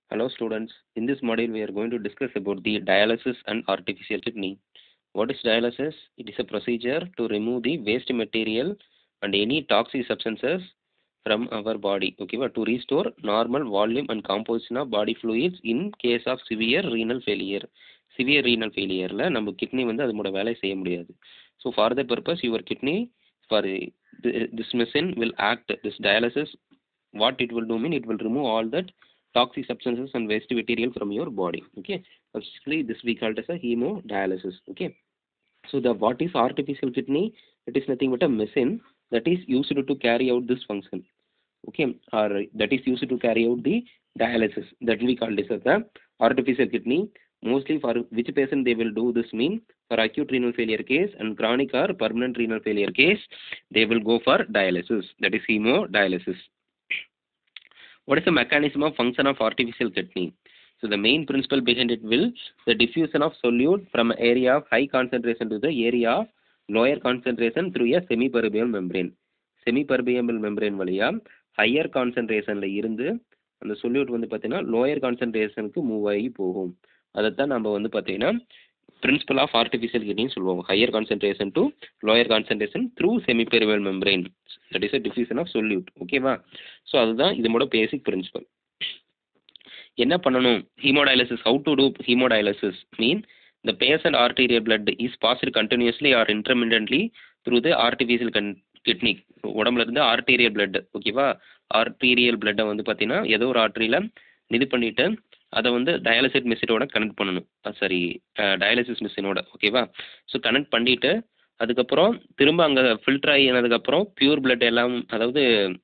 Hello students, in this module we are going to discuss about the dialysis and artificial kidney. What is dialysis? It is a procedure to remove the waste material and any toxic substances from our body, okay, but to restore normal volume and composition of body fluids in case of severe renal failure. Severe renal ஃபெயிலியரில் நம்ம kidney வந்து அதனோட வேலையை செய்ய முடியாது so for the purpose your kidney for this machine will act this dialysis what it will do mean it will remove all that toxic substances and waste material from your body okay basically this we called as a hemodialysis okay so the what is artificial kidney it is nothing but a machine that is used to carry out this function okay or that is used to carry out the dialysis that we call this as the artificial kidney mostly for which patient they will do this mean for acute renal failure case and chronic or permanent renal failure case they will go for dialysis that is hemodialysis what is the mechanism of function of artificial kidney so the main principle behind it will the diffusion of solute from area of high concentration to the area of lower concentration through a semipermeable membrane semipermeable membrane வழியா higher கான்சன்ட்ரேஷனில் இருந்து அந்த solute வந்து பார்த்தீங்கன்னா lower கான்சன்ட்ரேஷனுக்கு move ஆகி போகும் அதைத்தான் நம்ம வந்து பார்த்தீங்கன்னா பிரின்சிபல் ஆஃப் ஆர்டிஃபிஷியல் கிட்னின்னு சொல்லுவோம் higher concentration to lower concentration through semipermeable membrane that is a diffusion of solute ஓகேவா ஸோ அதுதான் இதனோட பேசிக் பிரின்சிபல் என்ன பண்ணணும் haemodialysis how to do haemodialysis mean the patient arterial blood is passed continuously or intermittently through the artificial con- kidney உடம்புல இருந்து arterial blood ஓகேவா arterial blood வந்து பார்த்தீங்கன்னா ஏதோ ஒரு ஆர்டரியில் இது பண்ணிட்டு அதை வந்து டயாலிசிஸ் மிஷினோட கனெக்ட் பண்ணணும் சாரி டயாலிசிஸ் மிஷினோட ஓகேவா ஸோ கனெக்ட் பண்ணிவிட்டு அதுக்கப்புறம் திரும்ப அங்கே ஃபில்டர் ஆகினதுக்கப்புறம் பியூர் blood எல்லாம் அதாவது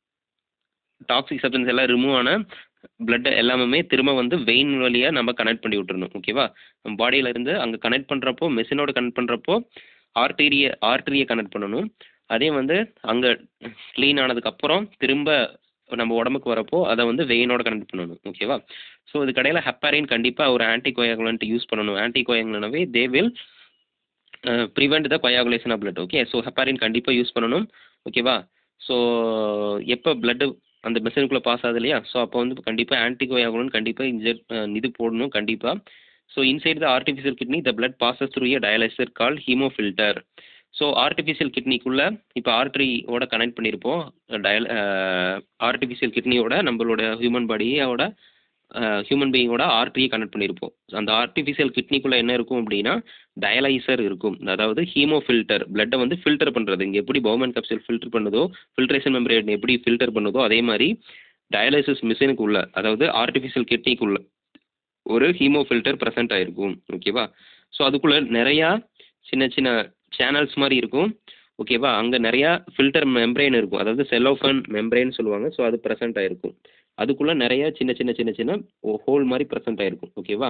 டாக்ஸிக் சப்டன்ஸ் எல்லாம் ரிமூவ் ஆன பிளட் எல்லாமே திரும்ப வந்து வெயின் வழியாக நம்ம கனெக்ட் பண்ணி விட்டுறணும் ஓகேவா நம்ம பாடியில இருந்து அங்கே கனெக்ட் பண்ணுறப்போ மெஷினோட கனெக்ட் பண்ணுறப்போ ஆர்டீரிய ஆர்டரியை கனெக்ட் பண்ணணும் அதே வந்து அங்கே க்ளீன் ஆனதுக்கப்புறம் திரும்ப நம்ம உடம்புக்கு வரப்போ அதை வந்து வெயினோட கனெக்ட் பண்ணணும் ஓகேவா ஸோ இது கடையில் ஹெப்பாரின் கண்டிப்பாக ஒரு ஆன்டி கோயாகுலன்ட் யூஸ் பண்ணணும் ஆன்டி கோயாகுலனாவே they will prevent the coagulation of blood okay so heparin கண்டிப்பாக யூஸ் பண்ணணும் ஓகேவா ஸோ எப்போ பிளட்டு அந்த மெஷினுக்குள்ளே பாஸ் ஆகுது இல்லையா ஸோ அப்போ வந்து கண்டிப்பாக ஆன்டிகோயாகுலன் கண்டிப்பாக இன்ஜெக்ட் இது போடணும் கண்டிப்பாக so inside the artificial kidney the blood passes through a dialyser call haemo filter so artificial கிட்னிக்குள்ளே இப்போ ஆர்ட்ரியோட கனெக்ட் பண்ணியிருப்போம் டயல் ஆர்டிஃபிஷியல் கிட்னியோட நம்மளோட ஹியூமன் பாடியோட ஹியூமன் பீயிங்கோட ஆர்ட்ரியை கனெக்ட் பண்ணியிருப்போம் அந்த ஆர்டிஃபிஷியல் கிட்னிக்குள்ளே என்ன இருக்கும் அப்படின்னா டயலைசர் இருக்கும் அதாவது ஹீமோ ஃபில்டர் பிளட்டை வந்து ஃபில்டர் பண்ணுறது இங்கே எப்படி பவுமன் கப்சல் ஃபில்டர் பண்ணுதோ ஃபில்ட்ரேஷன் மெம்பரேன் எப்படி ஃபில்டர் பண்ணுதோ அதே மாதிரி டயாலிசிஸ் மிஷினுக்கு உள்ள அதாவது ஆர்டிஃபிஷியல் கிட்னிக்குள்ள ஒரு ஹீமோ ஃபில்டர் ப்ரெசென்ட் ஆகிருக்கும் ஓகேவா ஸோ அதுக்குள்ளே நிறையா சின்ன சின்ன சேனல்ஸ் மாதிரி இருக்கும் ஓகேவா அங்கே நிறையா ஃபில்டர் மெம்பரைன் இருக்கும் அதாவது செலோஃபன் மெம்பரைன் சொல்லுவாங்க ஸோ அது ப்ரெசென்ட் ஆகிருக்கும் அதுக்குள்ளே நிறைய சின்ன சின்ன சின்ன சின்ன ஹோல் மாதிரி ப்ரெசென்ட் ஆகிருக்கும் ஓகேவா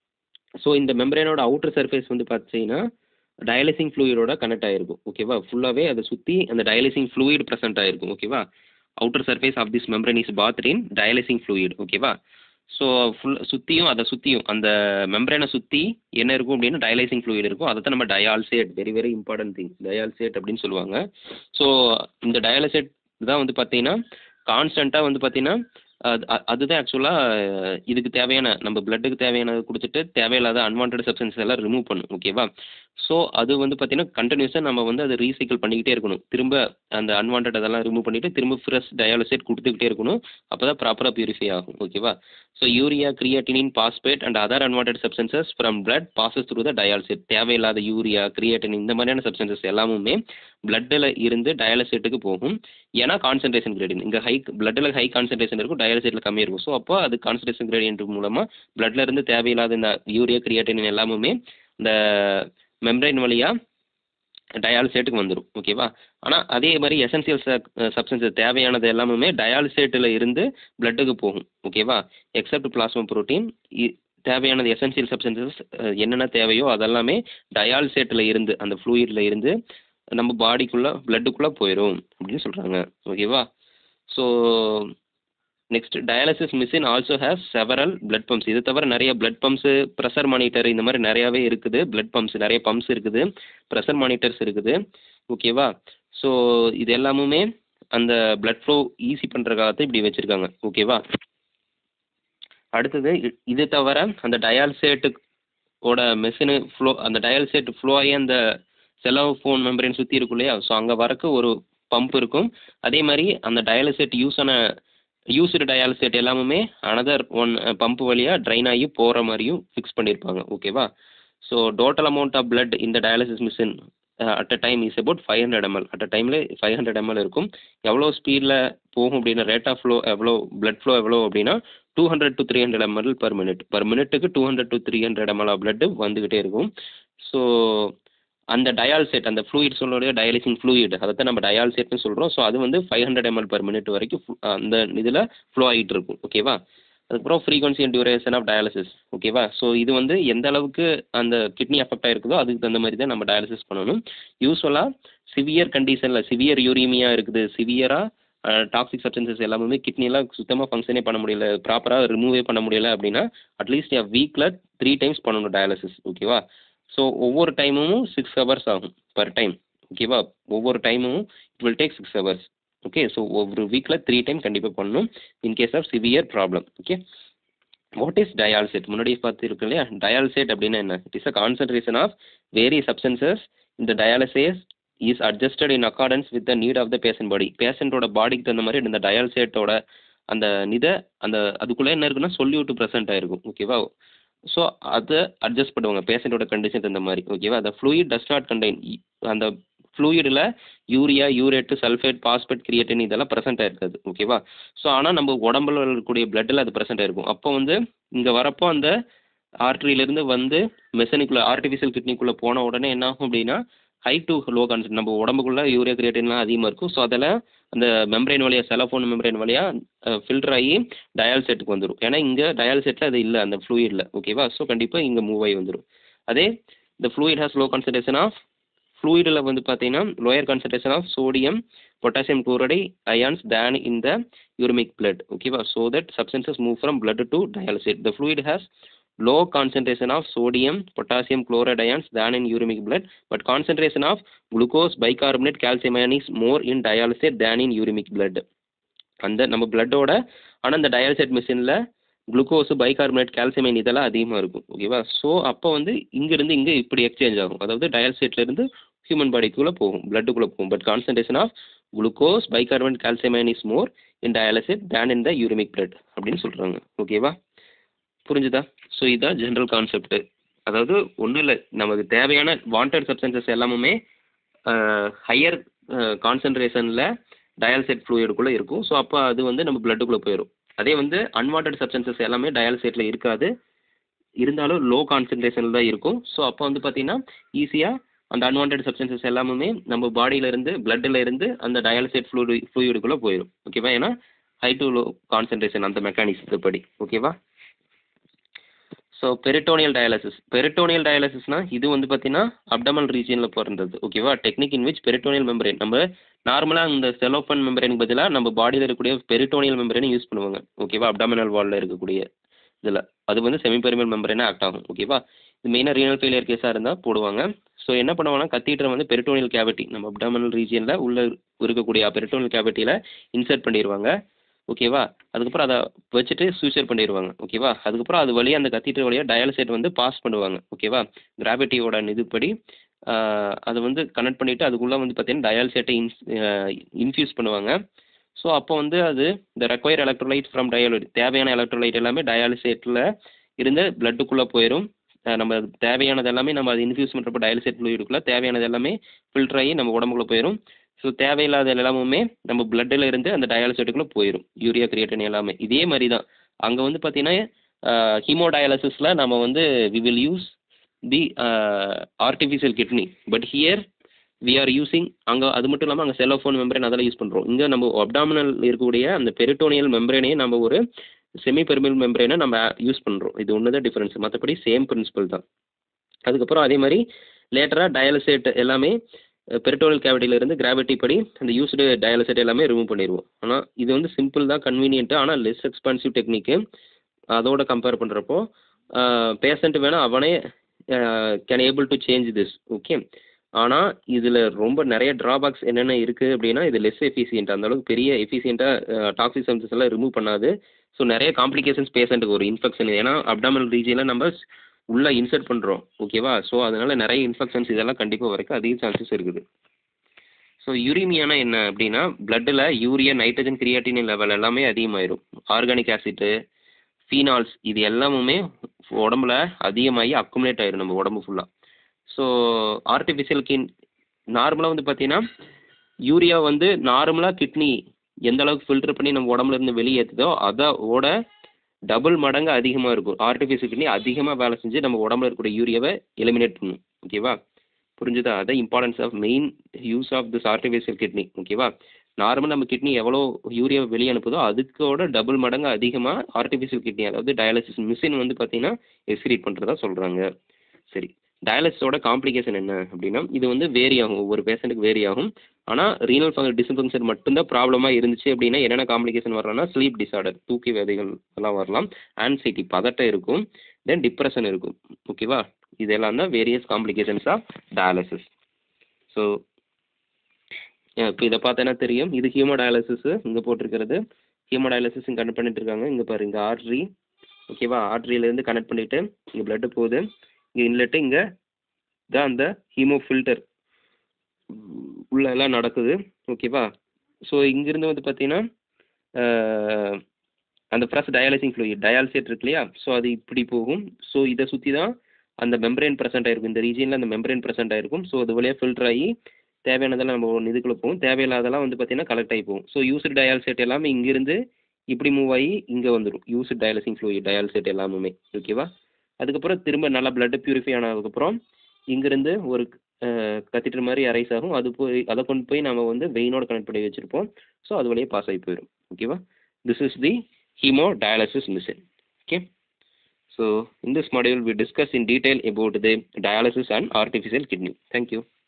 ஸோ இந்த மெம்பரேனோட அவுட்டர் சர்ஃபேஸ் வந்து பார்த்தீங்கன்னா டயாலிசிங் ஃப்ளூயிடோட கனெக்ட் ஆகிருக்கும் ஓகேவா ஃபுல்லாகவே அதை சுற்றி அந்த டயாலிசிங் ஃப்ளூயிட் ப்ரெசென்ட் ஆகிருக்கும் ஓகேவா outer surface of this membrane is bath in dialysing fluid ஓகேவா ஸோ ஃபுல் சுற்றியும் அதை சுற்றியும் அந்த மெம்பரேனை சுற்றி என்ன இருக்கும் அப்படின்னா டயாலிசிங் ஃப்ளூயிட் இருக்கும் அதை தான் நம்ம dialysate very very important thing dialysate அப்படின்னு சொல்லுவாங்க ஸோ இந்த டயாலிசேட் தான் வந்து பார்த்தீங்கன்னா கான்ஸ்டண்ட்டாக வந்து பார்த்தீங்கன்னா அது அதுதான் ஆக்சுவலாக இதுக்கு தேவையான நம்ம பிளட்டுக்கு தேவையானது கொடுத்துட்டு தேவையில்லாத அன்வான்ட் சப்ஸ்டன்ஸ் எல்லாம் ரிமூவ் பண்ணும் ஓகேவா ஸோ அது வந்து பார்த்தீங்கன்னா கண்டினியூஸாக நம்ம வந்து அதை ரீசைக்கிள் பண்ணிக்கிட்டே இருக்கணும் திரும்ப அந்த அன்வான்ட் அதெல்லாம் ரிமூவ் பண்ணிவிட்டு திரும்ப ஃப்ரெஷ் டயாலிசேட் கொடுத்துக்கிட்டே இருக்கணும் அப்போ தான் ப்ராப்பராக பியூரிஃபை ஆகும் ஓகேவா so urea creatinine phosphate and other unwanted substances from blood passes through the dialysate தேவையில்லாத யூரியா கிரியேட்டினின் இந்த மாதிரியான சப்ஸ்டன்சஸ் எல்லாமுமே பிளட்டில் இருந்து டயாலிசேட்டுக்கு போகும் ஏன்னா கான்சன்ட்ரேஷன் கிரேடியன் இங்கே ஹை பிளட்டில் ஹை கான்சன்ட்ரேஷன் இருக்கும் டயாலிசேட்டில் கம்மியாக இருக்கும் ஸோ அப்போ அது கான்சன்ட்ரேஷன் கிரேடியன்ட் மூலமாக பிளட்ல இருந்து தேவையில்லாத இந்த யூரியா கிரியேட்டினின் எல்லாமுமே இந்த மெம்பரைன் வழியாக டயாலிசேட்டுக்கு வந்துடும் ஓகேவா ஆனால் அதே மாதிரி எசென்சியல் சப்ஸ்டன்ஸ் தேவையானது எல்லாமே டயாலிசேட்டில் இருந்து பிளட்டுக்கு போகும் ஓகேவா எக்ஸப்ட் பிளாஸ்மா ப்ரோட்டீன் தேவையானது எசென்சியல் சப்ஸ்டன்சஸ் என்னென்ன தேவையோ அதெல்லாமே டயாலிசேட்டில் இருந்து அந்த ஃப்ளூயிடில் இருந்து நம்ம பாடிக்குள்ளே பிளட்டுக்குள்ளே போயிடும் அப்படின்னு சொல்கிறாங்க ஓகேவா so next dialysis machine also has several blood pumps இது தவிர நிறைய பிளட் பம்ப்ஸு ப்ரெஷர் மானிட்டர் இந்த மாதிரி நிறையாவே இருக்குது பிளட் பம்ப்ஸ் நிறைய பம்ப்ஸ் இருக்குது ப்ரெஷர் மானிட்டர்ஸ் இருக்குது ஓகேவா ஸோ இது எல்லாமுமே அந்த பிளட் ஃப்ளோ ஈஸி பண்ணுறதுக்காக இப்படி வச்சுருக்காங்க ஓகேவா அடுத்தது இ- இது தவிர அந்த டயால்சேட்டுக்கோட மெஷினு ஃப்ளோ அந்த டயால்சேட் ஃப்ளோ ஆகி அந்த செலோஃபோன் மெம்பரேன் சுற்றி இருக்கும் இல்லையா ஸோ அங்கே வரக்கு ஒரு பம்ப் இருக்கும் அதே மாதிரி அந்த டயாலிசேட் யூஸ் ஆன யூஸ்டு டயாலிசேட் எல்லாமே அனதர் ஒன் பம்ப் வழியாக ட்ரைன் ஆகி போகிற மாதிரியும் ஃபிக்ஸ் பண்ணியிருப்பாங்க ஓகேவா so total amount of blood இந்த dialysis machine at a time is about five hundred ML at a டைமில் ஃபைவ் ஹண்ட்ரட் எம்எல் இருக்கும் எவ்வளோ ஸ்பீடில் போகும் அப்படின்னா ரேட் ஆஃப் ஃப்ளோ எவ்வளோ blood flow எவ்வளோ அப்படின்னா two hundred to three hundred ML per minute per மினிட்டுக்கு two hundred to three hundred ML of blood வந்துக்கிட்டே இருக்கும் ஸோ அந்த டயால்சேட் அந்த ஃப்ளூயிட் சொல்லுடைய டயாலிசிங் ஃப்ளூயிட் அதை தான் நம்ம டயால்சேட்னு சொல்கிறோம் ஸோ அது வந்து five hundred ML per minute வரைக்கும் fl- அந்த இதில் ஃப்ளோ ஆகிட்டு இருக்கும் ஓகேவா அதுக்கப்புறம் frequency and duration of dialysis ஓகேவா ஸோ இது வந்து எந்த அளவுக்கு அந்த கிட்னி அஃபெக்ட் ஆயிருக்குதோ அதுக்கு தகுந்த மாதிரி தான் நம்ம டயாலிசிஸ் பண்ணணும் யூஸ்வலாக சிவியர் கண்டிஷனில் சிவியர் யூரிமியா இருக்குது சிவியராக டாக்ஸிக் சப்ஸ்டன்சஸ் எல்லாமே கிட்னியெல்லாம் சுத்தமாக ஃபங்க்ஷனே பண்ண முடியல ப்ராப்பராக ரிமூவே பண்ண முடியல அப்படின்னா அட்லீஸ்ட் எ வீக்கில் த்ரீ டைம்ஸ் பண்ணணும் டயாலிசிஸ் ஓகேவா ஸோ ஒவ்வொரு டைமும் சிக்ஸ் ஹவர்ஸ் ஆகும் பர் டைம் ஓகேவா ஒவ்வொரு டைமும் it will take six hours okay so ஒவ்வொரு வீக்கில் த்ரீ டைம் கண்டிப்பாக பண்ணணும் in case of severe problem okay what is dialysate முன்னாடி பார்த்து இருக்கு இல்லையா டயால்சேட் அப்படின்னா என்ன it is a concentration of vary substances இந்த dialysis is adjusted in accordance with the need of the patient body பேஷண்ட்டோட பாடிக்கு தகுந்த மாதிரி இந்த டயால்சேட்டோட அந்த நிதை அந்த அதுக்குள்ளே என்ன இருக்குன்னா சொல்யூட் ப்ரெசென்ட் ஆயிருக்கும் ஓகேவா ஸோ அதை அட்ஜஸ்ட் பண்ணுவாங்க பேஷண்ட்டோட கண்டிஷன் தகுந்த மாதிரி ஓகேவா அந்த ஃப்ளூயிட் டஸ் நாட் கண்டெயின் அந்த ஃப்ளூயிடில் urea urate sulphate phosphate creatine இதெல்லாம் ப்ரெசென்ட் ஆயிருக்காது ஓகேவா ஸோ ஆனால் நம்ம உடம்புல இருக்கக்கூடிய பிளட்டில் அது ப்ரெசென்ட் ஆயிருக்கும் அப்போ வந்து இங்கே வரப்போ அந்த ஆர்ட்ரியிலேருந்து வந்து மெஷனிக்குள்ளே ஆர்டிஃபிஷியல் கிட்னிக்குள்ளே போன உடனே என்ன ஆகும் அப்படின்னா ஹை டு லோ கான்சென்ட் நம்ம உடம்புக்குள்ள யூரியா கிரியேட்டின்லாம் அதிகமாக இருக்கும் ஸோ அதெல்லாம் அந்த மெம்பரைன் வழியாக செலஃபோன் மெம்பரைன் வழியாக ஃபில்டர் ஆகி டயால்செட்டுக்கு வந்துடும் ஏன்னா இங்கே டயால்செட்டில் அது இல்லை அந்த ஃப்ளூயிடில் ஓகேவா ஸோ கண்டிப்பாக இங்கே மூவ் ஆகி வந்துடும் அதே இந்த fluid has low concentration of ஃப்ளூயிடில் வந்து பார்த்தீங்கன்னா lower concentration of sodium potassium chloride ions than in the uraemic blood ஓகேவா so that substances move from blood to dialysate the fluid has low concentration of sodium potassium chloride ions than in uremic blood but concentration of glucose bicarbonate calcium ion is more in dialysate than in uremic blood அந்த நம்ம பிளட்டோட ஆனால் அந்த dialysate மிஷினில் glucose bicarbonate calcium இதெல்லாம் அதிகமாக இருக்கும் ஓகேவா so அப்போ வந்து இங்கேருந்து இங்கே இப்படி எக்ஸ்சேஞ்ச் ஆகும் அதாவது டயாலிசேட்லேருந்து ஹியூமன் பாடிக்குள்ளே போகும் பிளட்டுக்குள்ளே போகும் but concentration of glucose bicarbonate calcium is more in dialysate than in the uraemic blood அப்படின்னு சொல்கிறாங்க ஓகேவா புரிஞ்சுதா ஸோ இதுதான் ஜென்ரல் கான்செப்ட் அதாவது ஒன்றும் இல்லை நமக்கு தேவையான வாண்டட் சப்ஸ்டன்சஸ் எல்லாமுமே ஹையர் கான்சன்ட்ரேஷனில் டயால்சேட் ஃப்ளூயிடுக்குள்ளே இருக்கும் ஸோ அப்போ அது வந்து நம்ம பிளட்டுக்குள்ளே போயிடும் அதே வந்து அன்வான்ட் சப்ஸ்டன்சஸ் எல்லாமே டயால்சேட்டில் இருக்காது இருந்தாலும் லோ கான்சன்ட்ரேஷனில் தான் இருக்கும் ஸோ அப்போ வந்து பார்த்தீங்கன்னா ஈஸியாக அந்த அன்வான்ட் சப்ஸ்டன்சஸ் எல்லாமே நம்ம பாடியிலேருந்து பிளட்டில் இருந்து அந்த டயாலிசேட் ஃப்ளூடு ஃப்ளூயிடுக்குள்ளே போயிடும் ஓகேவா ஏன்னா ஹை டு லோ கான்சன்ட்ரேஷன் அந்த மெக்கானிசத்து படி ஓகேவா ஸோ பெரிட்டோனியல் டயாலிசிஸ் பெரிட்டோனியல் டயாலிசிஸ்னா இது வந்து பார்த்தீங்கன்னா அப்டமல் ரீஜியனில் பிறந்தது ஓகேவா technique in which peritoneal membrane நம்ம நார்மலாக இந்த செலோஃபன் மெம்பரேனுக்கு பதிலாக நம்ம பாடியில் இருக்கக்கூடிய பெரிட்டோனியல் மெம்பரேனை யூஸ் பண்ணுவாங்க ஓகேவா அப்டாமினல் வாலில் இருக்கக்கூடிய இதில் அது வந்து செமி பெரிமல் மெம்பரேனாக ஆக்ட் ஆகும் ஓகேவா இது மெயினாக ரீனல் ஃபெயிலியர் கேஸாக இருந்தால் போடுவாங்க ஸோ என்ன பண்ணுவாங்கன்னா கத்தீட்டரை வந்து பெரிட்டோனியல் கேவிட்டி நம்ம அப்டாமினல் ரீஜியனில் உள்ள இருக்கக்கூடிய பெரிட்டோனியல் கேவிட்டியில் இன்சர்ட் பண்ணிடுவாங்க ஓகேவா அதுக்கப்புறம் அதை வச்சுட்டு சூச்சர் பண்ணிடுவாங்க ஓகேவா அதுக்கப்புறம் அது வழியாக அந்த கத்தீட்டர் வழியாக டயாலிசேட் வந்து பாஸ் பண்ணுவாங்க ஓகேவா கிராவிட்டியோட இதுபடி அதை வந்து கனெக்ட் பண்ணிவிட்டு அதுக்குள்ளே வந்து பார்த்தீங்கன்னா டயாலிசேட்டை இன்ஸ் இன்ஃப்யூஸ் பண்ணுவாங்க ஸோ அப்போ வந்து அது இந்த ரெக்வயர் எலக்ட்ரோலைட் ஃப்ரம் டயாலிட் தேவையான எலக்ட்ரோலைட் எல்லாமே டயாலிசேட்டில் இருந்து பிளட்டுக்குள்ளே போயிடும் நம்ம தேவையானது எல்லாமே நம்ம அது இன்ஃப்யூஸ் பண்ணுறப்போ டயாலிசேட் ஃப்ளூயிடுக்குள்ளே தேவையானது எல்லாமே ஃபில்டர் ஆகி நம்ம உடம்புக்குள்ளே போயிடும் ஸோ தேவையில்லாத எல்லாமே நம்ம பிளட்டில் இருந்து அந்த டயாலிசேட்டுக்குள்ளே போயிடும் யூரியா கிரியேட்டின் எல்லாமே இதே மாதிரி தான் அங்கே வந்து பார்த்தீங்கன்னா ஹீமோடயாலிசிஸில் நம்ம வந்து we will use the artificial kidney but here we are using அங்கே அது மட்டும் இல்லாமல் அங்கே செலோஃபோன் மெம்பரேன் அதெல்லாம் யூஸ் பண்ணுறோம் இங்கே நம்ம அப்டாமினல் இருக்கக்கூடிய அந்த பெரிட்டோனியல் மெம்பரேனையே நம்ம ஒரு செமி பெர்மில் மெம்பரேனை நம்ம யூஸ் பண்ணுறோம் இது ஒன்று தான் டிஃப்ரென்ஸ் மற்றபடி சேம் பிரின்சிபல் தான் அதுக்கப்புறம் அதே மாதிரி லேட்டராக டயாலிசேட் எல்லாமே பெரிட்டோனியல் கேவிட்டியிலேருந்து கிராவிட்டி படி அந்த யூஸ்டு டயாலிசேட் எல்லாமே ரிமூவ் பண்ணிடுவோம் ஆனால் இது வந்து சிம்பிள் தான் கன்வீனியன்ட்டு ஆனால் லெஸ் எக்ஸ்பென்சிவ் டெக்னிக்கு அதோட கம்பேர் பண்ணுறப்போ பேஷண்ட் வேணால் அவனே can able to change this okay ஆனால் இதில் ரொம்ப நிறைய ட்ராபேக்ஸ் என்னென்ன இருக்குது அப்படின்னா இது லெஸ் எஃபிஷியன்ட் அந்தளவுக்கு பெரிய எஃபிஷியண்ட்டாக டாக்ஸிக் சப்ஸ்டன்ஸ் எல்லாம் ரிமூவ் பண்ணாது ஸோ நிறைய காம்ப்ளிகேஷன்ஸ் பேஷண்ட்டுக்கு ஒரு இன்ஃபெக்ஷன் ஏன்னா அப்டாமல் ரீஜியனில் நம்ம உள்ளே இன்சர்ட் பண்ணுறோம் ஓகேவா ஸோ அதனால் நிறைய இன்ஃபெக்ஷன்ஸ் இதெல்லாம் கண்டிப்பாக வரைக்கும் அதிக சான்சஸ் இருக்குது ஸோ யூரிமியானா என்ன அப்படின்னா பிளட்டில் யூரியா நைட்ரஜன் கிரியாட்டின் லெவல் எல்லாமே அதிகமாயிரும் ஆர்கானிக் ஆசிட்டு ஃபீனால்ஸ் இது எல்லாமுமே உடம்புல அதிகமாகி அக்குமுலேட் ஆயிரும் நம்ம உடம்பு ஃபுல்லாக ஸோ ஆர்டிஃபிஷியல் கின் நார்மலாக வந்து பார்த்தீங்கன்னா யூரியா வந்து நார்மலாக கிட்னி எந்த அளவுக்கு ஃபில்டர் பண்ணி நம்ம உடம்புல இருந்து வெளியேற்றுதோ அதோட டபுள் மடங்கு அதிகமாக இருக்கும் ஆர்டிஃபிஷியல் கிட்னி அதிகமாக வேலை செஞ்சு நம்ம உடம்புல இருக்கக்கூடிய யூரியாவை எலிமினேட் பண்ணும் ஓகேவா புரிஞ்சுதா அதான் importance of main use of this artificial kidney ஓகேவா நார்மல் நம்ம கிட்னி எவ்வளோ யூரியா வெளியே அனுப்புதோ அதுக்கோட டபுள் மடங்கு அதிகமாக ஆர்டிஃபிஷியல் கிட்னி அதாவது டயாலிசிஸ் மிஷின் வந்து பார்த்தீங்கன்னா எக்ஸ்கிரீட் பண்ணுறதா சொல்கிறாங்க சரி டயாலிசிஸோட காம்ப்ளிகேஷன் என்ன அப்படின்னா இது வந்து வேரி ஆகும் ஒவ்வொரு பேஷண்ட்டுக்கு வேரி ஆகும் ஆனால் ரீனல் ஃபங்கல் டிஸ்ஃபங்க்ஷன் மட்டும்தான் ப்ராப்ளமாக இருந்துச்சு அப்படின்னா என்னென்ன காம்ப்ளிகேஷன் வரலாம்னா ஸ்லீப் டிசார்டர் தூக்கி விதைகள் எல்லாம் வரலாம் ஆன்சைட்டி பதட்டம் இருக்கும் தென் டிப்ரெஷன் இருக்கும் ஓகேவா இதெல்லாம் தான் various complications of dialysis so இப்போ இதை பார்த்தேன்னா தெரியும் இது ஹியூமோ டயாலிசிஸ் இங்கே போட்டிருக்கிறது ஹியூமோ டயாலிசிஸ் கனெக்ட் பண்ணிட்டு இருக்காங்க இங்கே பாரு இங்கே ஆர்ட்ரி ஓகேவா ஆர்ட்ரியிலேருந்து கனெக்ட் பண்ணிவிட்டு இங்கே பிளட்டு போகுது இங்கே இன்லெட்டு இங்கே தான் அந்த ஹீமோ ஃபில்டர் உள்ள எல்லாம் நடக்குது ஓகேவா ஸோ இங்கிருந்து வந்து பார்த்தீங்கன்னா அந்த ப்ளஸ் டயாலிசிங் ஃப்ளூயிட் டயாலிசேட் இருக்கு இல்லையா ஸோ அது இப்படி போகும் ஸோ இதை சுற்றி தான் அந்த மெம்பரேன் ப்ரெசென்ட் ஆயிருக்கும் இந்த ரீஜியனில் அந்த மெம்பரேன் ப்ரெசென்ட் ஆயிருக்கும் ஸோ அது வழியாக ஃபில்டர் ஆகி தேவையானதெல்லாம் நம்ம ஒன்று இதுக்குள்ளே போகும் தேவையில்லாதெல்லாம் வந்து பார்த்தீங்கன்னா கலெக்ட் ஆகி போகும் ஸோ யூஸ்டு டயாலிசேட் எல்லாமே இங்கிருந்து இப்படி மூவ் ஆகி இங்கே வந்துடும் யூஸ்டு டயாலிசிங் ஃப்ளூயிட் டயாலிசேட் எல்லாமே ஓகேவா அதுக்கப்புறம் திரும்ப நல்லா பிளட்டு பியூரிஃபை ஆனதுக்கப்புறம் இங்கிருந்து ஒரு கத்திட்டர் மாதிரி அரைஸ் ஆகும் அது போய் அதை கொண்டு போய் நம்ம வந்து வெயினோட கனெக்ட் பண்ணி வச்சுருப்போம் ஸோ அது வழியே பாஸ் ஆகி போயிடும் ஓகேவா this is the haemodialysis machine okay so in this module we discuss in detail about the dialysis and artificial kidney thank you